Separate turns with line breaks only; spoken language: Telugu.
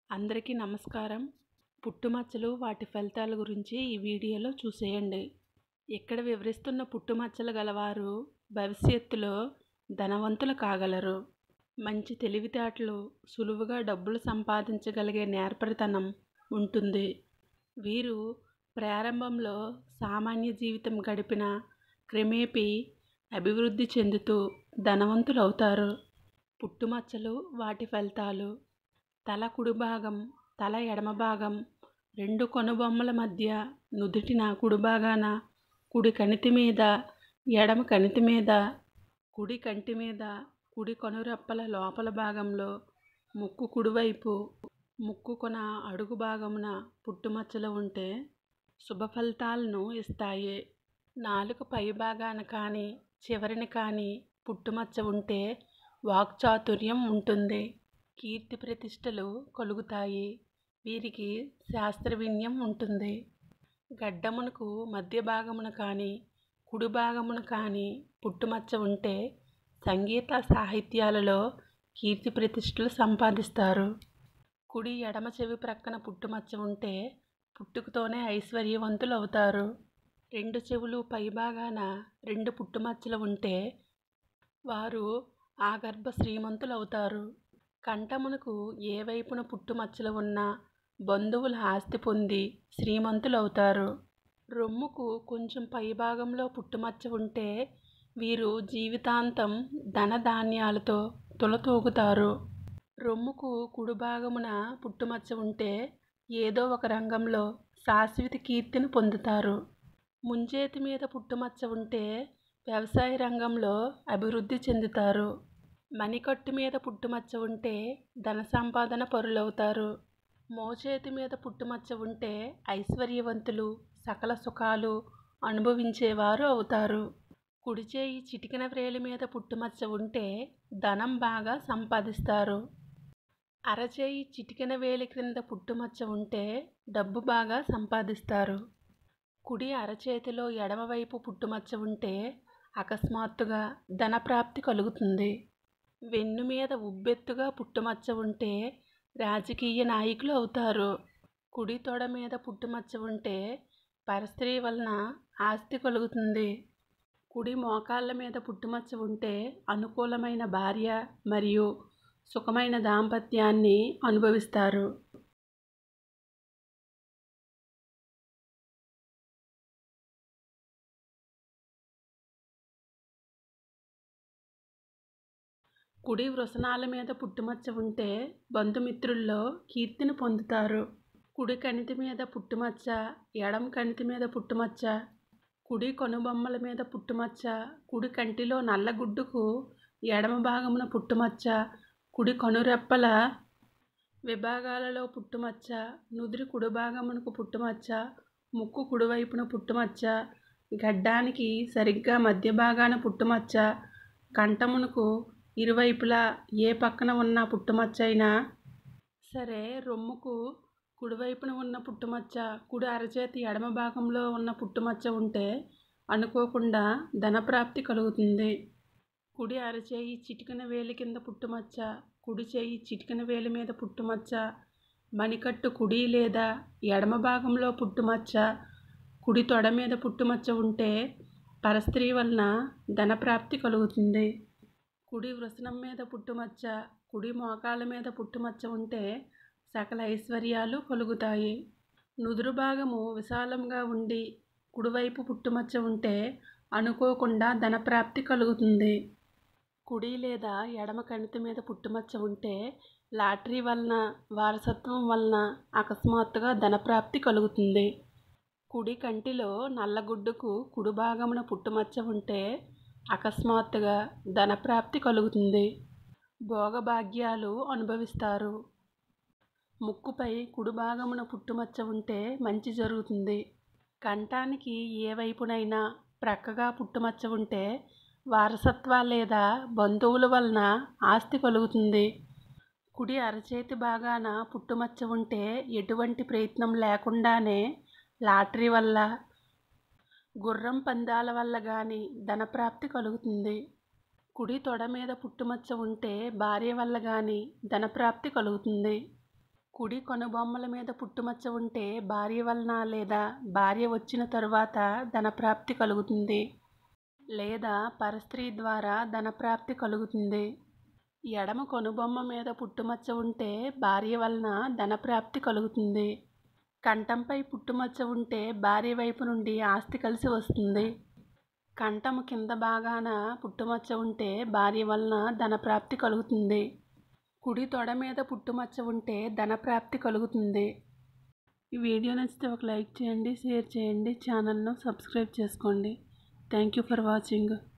అందరికీ నమస్కారం పుట్టుమచ్చలు వాటి ఫలితాల గురించి ఈ వీడియోలో చూసేయండి ఇక్కడ వివరిస్తున్న పుట్టుమచ్చలు గలవారు భవిష్యత్తులో ధనవంతులు కాగలరు మంచి తెలివితేటలు సులువుగా డబ్బులు సంపాదించగలిగే నేర్పరితనం ఉంటుంది వీరు ప్రారంభంలో సామాన్య జీవితం గడిపిన క్రమేపీ అభివృద్ధి చెందుతూ ధనవంతులు అవుతారు పుట్టుమచ్చలు వాటి ఫలితాలు తల కుడి భాగం తల ఎడమ భాగం రెండు కనుబొమ్మల మధ్య నుదుటిన కుడి భాగాన కుడి కణితి మీద ఎడమ కణితి మీద కుడి కంటి మీద కుడి కనురెప్పల లోపల భాగంలో ముక్కు కుడివైపు ముక్కు కొన అడుగు భాగమున పుట్టుమచ్చలు ఉంటే శుభ ఫలితాలను ఇస్తాయి నాలుక పై భాగాన కానీ చివరిని కానీ పుట్టుమచ్చ ఉంటే వాక్చాతుర్యం ఉంటుంది కీర్తి ప్రతిష్టలు కలుగుతాయి వీరికి శాస్త్రవిన్యం ఉంటుంది గడ్డమునకు మధ్య భాగమున కానీ కుడి భాగమున కానీ పుట్టుమచ్చ ఉంటే సంగీత సాహిత్యాలలో కీర్తి ప్రతిష్టలు సంపాదిస్తారు కుడి ఎడమ చెవి ప్రక్కన పుట్టుమచ్చ ఉంటే పుట్టుకతోనే ఐశ్వర్యవంతులు అవుతారు రెండు చెవులు పైభాగాన రెండు పుట్టుమచ్చలు ఉంటే వారు ఆగర్భ శ్రీమంతులు అవుతారు కంఠమునకు ఏ వైపున పుట్టుమచ్చలు ఉన్నా బంధువుల ఆస్తి పొంది శ్రీమంతులు అవుతారు రొమ్ముకు కొంచెం పైభాగంలో పుట్టుమచ్చ ఉంటే వీరు జీవితాంతం ధనధాన్యాలతో తులతూగుతారు రొమ్ముకు కుడి భాగమున పుట్టుమచ్చ ఉంటే ఏదో ఒక రంగంలో శాశ్వత కీర్తిని పొందుతారు ముంజేతి మీద పుట్టుమచ్చ ఉంటే వ్యవసాయ రంగంలో అభివృద్ధి చెందుతారు మణికట్టు మీద పుట్టుమచ్చ ఉంటే ధన సంపాదన పరులవుతారు మోచేతి మీద పుట్టుమచ్చ ఉంటే ఐశ్వర్యవంతులు సకల సుఖాలు అనుభవించేవారు అవుతారు కుడి చేయి చిటికిన వ్రేలి మీద పుట్టుమచ్చ ఉంటే ధనం బాగా సంపాదిస్తారు అరచేయి చిటికెన వేలి క్రింద పుట్టుమచ్చ ఉంటే డబ్బు బాగా సంపాదిస్తారు కుడి అరచేతిలో ఎడమవైపు పుట్టుమచ్చ ఉంటే అకస్మాత్తుగా ధనప్రాప్తి కలుగుతుంది వెన్ను మీద ఉబ్బెత్తుగా పుట్టుమచ్చ ఉంటే రాజకీయ నాయకులు అవుతారు కుడి తొడ మీద పుట్టుమచ్చ ఉంటే పరస్త్రీ వలన ఆస్తి కలుగుతుంది కుడి మోకాళ్ళ మీద పుట్టుమచ్చ ఉంటే అనుకూలమైన భార్య మరియు సుఖమైన దాంపత్యాన్ని అనుభవిస్తారు కుడి వృసనాల మీద పుట్టుమచ్చ ఉంటే బంధుమిత్రుల్లో కీర్తిని పొందుతారు కుడి కణితి మీద పుట్టుమచ్చ ఎడం కణితి మీద పుట్టుమచ్చ కుడి కొనుబొమ్మల మీద పుట్టుమచ్చ కుడి కంటిలో నల్లగుడ్డుకు ఎడమ భాగమున పుట్టుమచ్చ కుడి కనురెప్పల విభాగాలలో పుట్టుమచ్చ నుదిరి కుడి భాగమునకు పుట్టుమచ్చ ముక్కు కుడివైపున పుట్టుమచ్చ గడ్డానికి సరిగ్గా మధ్య భాగాన పుట్టుమచ్చ కంఠమునకు ఇరువైపులా ఏ పక్కన ఉన్న పుట్టుమచ్చ అయినా సరే రొమ్ముకు కుడివైపున ఉన్న పుట్టుమచ్చ కుడి అరచేతి ఎడమ భాగంలో ఉన్న పుట్టుమచ్చ ఉంటే అనుకోకుండా ధనప్రాప్తి కలుగుతుంది కుడి అరచేయి చిటికెన వేలి కింద పుట్టుమచ్చ కుడి చేయి చిటికెన వేలి మీద పుట్టుమచ్చ మణికట్టు కుడి లేదా ఎడమ భాగంలో పుట్టుమచ్చ కుడి తొడ మీద పుట్టుమచ్చ ఉంటే పరస్త్రీ వలన ధనప్రాప్తి కలుగుతుంది కుడి వృసనం మీద పుట్టుమచ్చ కుడి మోకాళ్ళ మీద పుట్టుమచ్చ ఉంటే సకల ఐశ్వర్యాలు కలుగుతాయి నుదురు భాగము విశాలంగా ఉండి కుడివైపు పుట్టుమచ్చ ఉంటే అనుకోకుండా ధనప్రాప్తి కలుగుతుంది కుడి లేదా ఎడమ కణితి మీద పుట్టుమచ్చ ఉంటే లాటరీ వలన వారసత్వం వలన అకస్మాత్తుగా ధనప్రాప్తి కలుగుతుంది కుడి కంటిలో నల్లగుడ్డుకు కుడి భాగమున పుట్టుమచ్చ ఉంటే అకస్మాత్తుగా ధనప్రాప్తి కలుగుతుంది భోగభాగ్యాలు అనుభవిస్తారు ముక్కుపై కుడి భాగమున పుట్టుమచ్చ ఉంటే మంచి జరుగుతుంది కంఠానికి ఏ వైపునైనా ప్రక్కగా పుట్టుమచ్చ ఉంటే వారసత్వ లేదా బంధువుల వలన ఆస్తి కలుగుతుంది కుడి అరచేతి భాగాన పుట్టుమచ్చ ఉంటే ఎటువంటి ప్రయత్నం లేకుండానే లాటరీ వల్ల గుర్రం పందాల వల్ల కానీ ధనప్రాప్తి కలుగుతుంది కుడి తొడ మీద పుట్టుమచ్చ ఉంటే భార్య వల్ల కానీ ధనప్రాప్తి కలుగుతుంది కుడి కనుబొమ్మల మీద పుట్టుమచ్చ ఉంటే భార్య వలన లేదా భార్య వచ్చిన తరువాత ధనప్రాప్తి కలుగుతుంది లేదా పరస్త్రీ ద్వారా ధనప్రాప్తి కలుగుతుంది ఎడమ కనుబొమ్మ మీద పుట్టుమచ్చ ఉంటే భార్య వలన ధనప్రాప్తి కలుగుతుంది కంఠంపై పుట్టుమచ్చ ఉంటే భార్య వైపు నుండి ఆస్తి కలిసి వస్తుంది కంఠము కింద భాగాన పుట్టుమచ్చ ఉంటే భార్య వలన ధనప్రాప్తి కలుగుతుంది కుడి తొడ మీద పుట్టుమచ్చ ఉంటే ధనప్రాప్తి కలుగుతుంది ఈ వీడియో నచ్చితే ఒక లైక్ చేయండి షేర్ చేయండి ఛానల్ను సబ్స్క్రైబ్ చేసుకోండి థ్యాంక్ యూ ఫర్ వాచింగ్